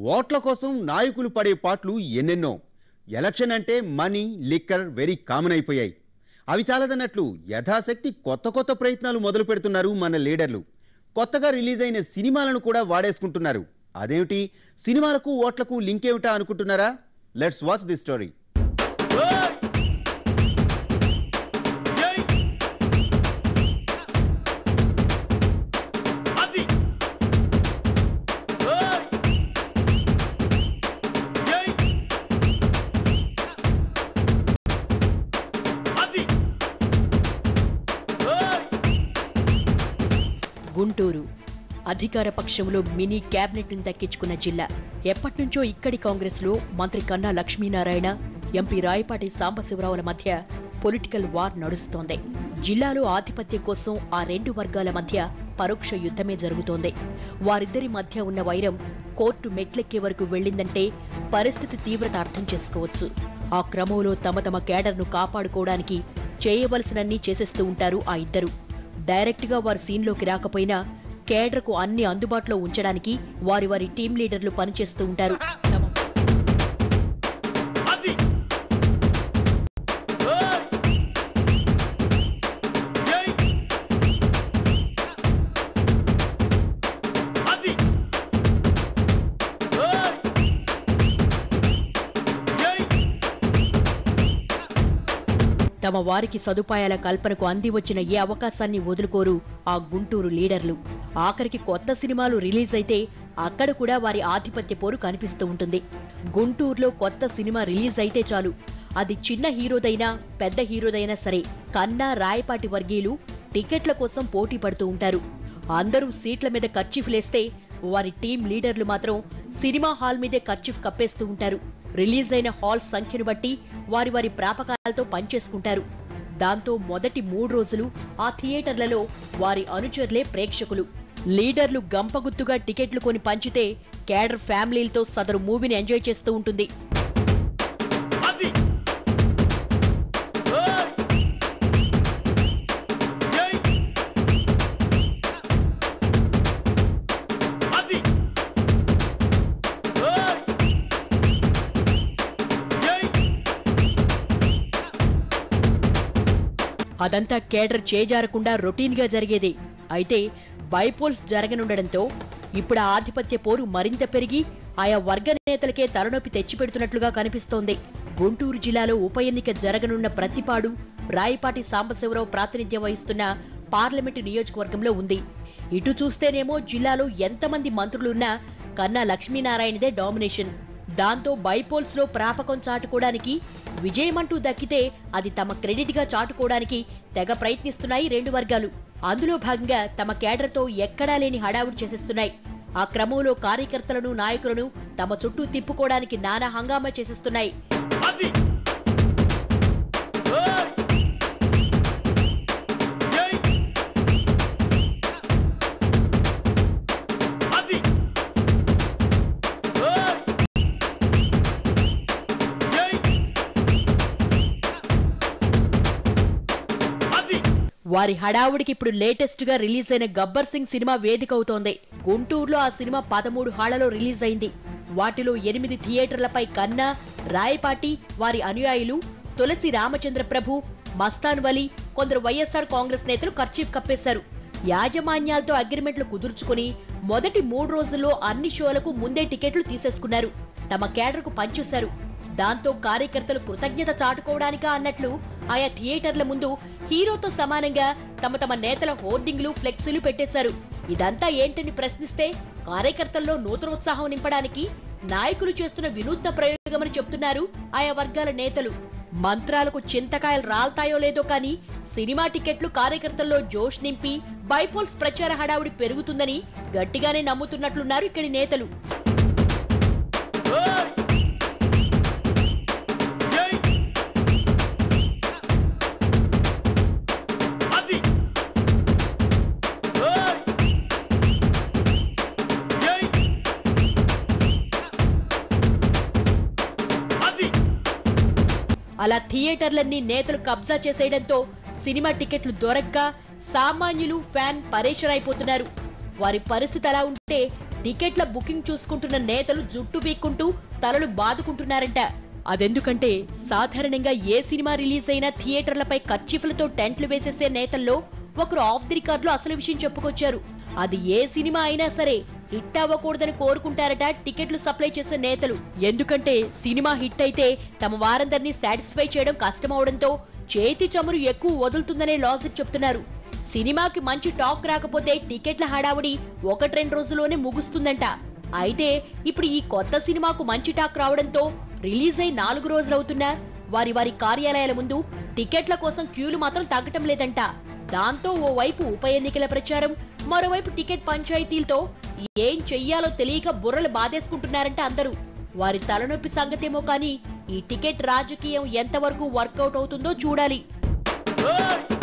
ఓట్ల కోసం నాయకులు పడే పాట్లు ఎన్నెన్నో ఎలక్షన్ అంటే మనీ లిక్కర్ వెరీ కామన్ అయిపోయాయి అవి చాలదన్నట్లు యథాశక్తి కొత్త కొత్త ప్రయత్నాలు మొదలు పెడుతున్నారు మన లీడర్లు కొత్తగా రిలీజ్ అయిన సినిమాలను కూడా వాడేసుకుంటున్నారు అదేమిటి సినిమాలకు ఓట్లకు లింక్ ఏమిటా అనుకుంటున్నారా లెట్స్ వాచ్ ది స్టోరీ అది ఏయ్ ఏయ్ అది ఏయ్ గుంటూరు అధికార పక్షంలో మినీ క్యాబినెట్ ని దక్కించుకున్న జిల్లా ఎప్పటినుంచో ఇక్కడి కాంగ్రెస్ లో మంత్రి కన్నా లక్ష్మీనారాయణ ఎంపీ రాయపాటి సాంబశివరావుల మధ్య పొలిటికల్ వార్ నడుస్తోంది జిల్లాలో ఆధిపత్యం కోసం ఆ రెండు వర్గాల మధ్య పరోక్ష యుద్ధమే జరుగుతోంది వారిద్దరి మధ్య ఉన్న వైరం కోర్టు మెట్లెక్కే వరకు వెళ్ళిందంటే పరిస్థితి తీవ్రత అర్థం చేసుకోవచ్చు ఆ క్రమంలో తమ తమ కేడర్ను కాపాడుకోవడానికి చేయవలసినన్ని చేసేస్తూ ఉంటారు ఆ ఇద్దరు డైరెక్ట్ గా వారి సీన్లోకి రాకపోయినా కేడర్కు అన్ని అందుబాటులో ఉంచడానికి వారి వారి టీం లీడర్లు పనిచేస్తూ ఉంటారు తమ- అది ఏయ్ ఏయ్ అది ఏయ్ ఏయ్ తమ వారికి సదుపాయాల కల్పనకు అంది వచ్చిన ఏ అవకాశాన్ని వదులుకోరు ఆ గుంటూరు లీడర్లు ఆఖరికి కొత్త సినిమాలు రిలీజ్ అయితే అక్కడ కూడా వారి ఆధిపత్య పోరు కనిపిస్తూ ఉంటుంది గుంటూరులో కొత్త సినిమా రిలీజ్ అయితే చాలు అది చిన్న హీరోదైనా పెద్ద హీరోదైనా సరే కన్నా రాయపాటి వర్గీయులు టికెట్ల కోసం పోటీ పడుతూ ఉంటారు అందరూ సీట్ల మీద ఖర్చీఫ్లేస్తే వారి టీం లీడర్లు మాత్రం సినిమా హాల్ మీదే ఖర్చీఫ్ కప్పేస్తూ ఉంటారు రిలీజ్ అయిన హాల్ సంఖ్యను బట్టి వారి వారి ప్రాపకాలతో పనిచేసుకుంటారు దాంతో మొదటి మూడు రోజులు ఆ థియేటర్లలో వారి అనుచరులే ప్రేక్షకులు లీడర్లు గంపగుత్తుగా టికెట్లు కొని పంచితే కేడర్ ఫ్యామిలీలతో సదరు మూవీని ఎంజాయ్ చేస్తూ ఉంటుంది అది ఏయ్ ఏయ్ అది ఏయ్ ఏయ్ అదంతా కేడర్ చేజారకుండా రొటీన్ గా జరిగేదే అయితే బైపోల్స్ జరగనుండడంతో ఇప్పుడు ఆ ఆధిపత్య పోరు మరింత పెరిగి ఆయా వర్గ నేతలకే తలనొప్పి తెచ్చిపెడుతున్నట్లుగా కనిపిస్తోంది గుంటూరు జిల్లాలో ఉప ఎన్నిక జరగనున్న ప్రతిపాడు రాయపాటి సాంబశివరావు ప్రాతినిధ్యం వహిస్తున్న పార్లమెంటు నియోజకవర్గంలో ఉంది ఇటు చూస్తేనేమో జిల్లాలో ఎంతమంది మంత్రులున్నా కన్నా లక్ష్మీనారాయణదే డామినేషన్ దాంతో బైపోల్స్ లో ప్రాపకం చాటుకోవడానికి విజయమంటూ దక్కితే అది తమ క్రెడిట్ గా చాటుకోవడానికి తెగ ప్రయత్నిస్తున్నాయి రెండు వర్గాలు అందులో భాగంగా తమ కేడర్తో ఎక్కడా లేని హడావుడి చేసేస్తున్నాయి ఆ క్రమంలో కార్యకర్తలను నాయకులను తమ చుట్టూ తిప్పుకోవడానికి నానా హంగామా చేసేస్తున్నాయి అది ఏయ్ ఏయ్ అది ఏయ్ ఏయ్ అది వారి హడావుడికి ఇప్పుడు లేటెస్ట్ గా రిలీజ్ అయిన గబ్బర్ సింగ్ సినిమా వేదిక అవుతోంది గుంటూరులో ఆ సినిమా పదమూడు హాళ్లలో రిలీజ్ అయింది వాటిలో ఎనిమిది థియేటర్లపై కన్నా రాయపాటి వారి అనుయాయులు తులసి రామచంద్ర ప్రభు మస్తాన్ వలి కొందరు వైఎస్ఆర్ కాంగ్రెస్ నేతలు ఖర్చీఫ్ కప్పేశారు యాజమాన్యాలతో అగ్రిమెంట్లు కుదుర్చుకుని మొదటి మూడు రోజుల్లో అన్ని షోలకు ముందే టికెట్లు తీసేసుకున్నారు తమ కేడర్కు పంచేశారు దాంతో కార్యకర్తలు కృతజ్ఞత చాటుకోవడానికా అన్నట్లు ఆయా థియేటర్ల ముందు హీరోతో సమానంగా తమ తమ నేతల హోర్డింగ్లు ఫ్లెక్సీలు పెట్టేశారు ఇదంతా ఏంటని ప్రశ్నిస్తే కార్యకర్తల్లో నూతనోత్సాహం నింపడానికి నాయకులు చేస్తున్న వినూత్న ప్రయోగమని చెప్తున్నారు ఆయా వర్గాల నేతలు మంత్రాలకు చింతకాయలు రాల్తాయో లేదో కానీ సినిమా టికెట్లు కార్యకర్తల్లో జోష్ నింపి బైఫోల్స్ ప్రచార హడావుడి పెరుగుతుందని గట్టిగానే నమ్ముతున్నట్లున్నారు ఇక్కడి నేతలు ఏయ్ ఏయ్ అది ఏయ్ ఏయ్ అది అలా థియేటర్లన్నీ నేతలు కబ్జా చేసేయడంతో సినిమా టికెట్లు దొరక్క సామాన్యులు ఫ్యాన్ పరేషాన్ అయిపోతున్నారు వారి పరిస్థితి అలా ఉంటే టికెట్ల బుకింగ్ చూసుకుంటున్న నేతలు జుట్టు బీక్కుంటూ తలలు బాదుకుంటున్నారంట అదెందుకంటే సాధారణంగా ఏ సినిమా రిలీజ్ అయినా థియేటర్లపై కర్చీఫ్లతో టెంట్లు వేసేసే నేతల్లో ఒకరు ఆఫ్ ది రికార్డులో అసలు విషయం చెప్పుకొచ్చారు అది ఏ సినిమా అయినా సరే హిట్ అవ్వకూడదని కోరుకుంటారట టికెట్లు సప్లై చేసే నేతలు ఎందుకంటే సినిమా హిట్ అయితే తమ వారందరినీ సాటిస్ఫై చేయడం కష్టమవడంతో చేతి చమురు ఎక్కువ వదులుతుందనే లాజిక్ చెప్తున్నారు సినిమాకి మంచి టాక్ రాకపోతే టికెట్ల హడావుడి ఒకటి రెండు రోజుల్లోనే ముగుస్తుందంట అయితే ఇప్పుడు ఈ కొత్త సినిమాకు మంచి టాక్ రావడంతో రిలీజ్ అయి నాలుగు రోజులవుతున్నా వారి వారి కార్యాలయాల ముందు టికెట్ల కోసం క్యూలు మాత్రం తగ్గటం లేదంట దాంతో ఓ వైపు ఉప ఎన్నికల ప్రచారం మరోవైపు టికెట్ పంచాయతీలతో ఏం చెయ్యాలో తెలియక బుర్రలు బాధేసుకుంటున్నారంట అందరూ వారి తలనొప్పి సంగతేమో కానీ ఈ టికెట్ రాజకీయం ఎంతవరకు వర్కౌట్ అవుతుందో చూడాలి ఓయ్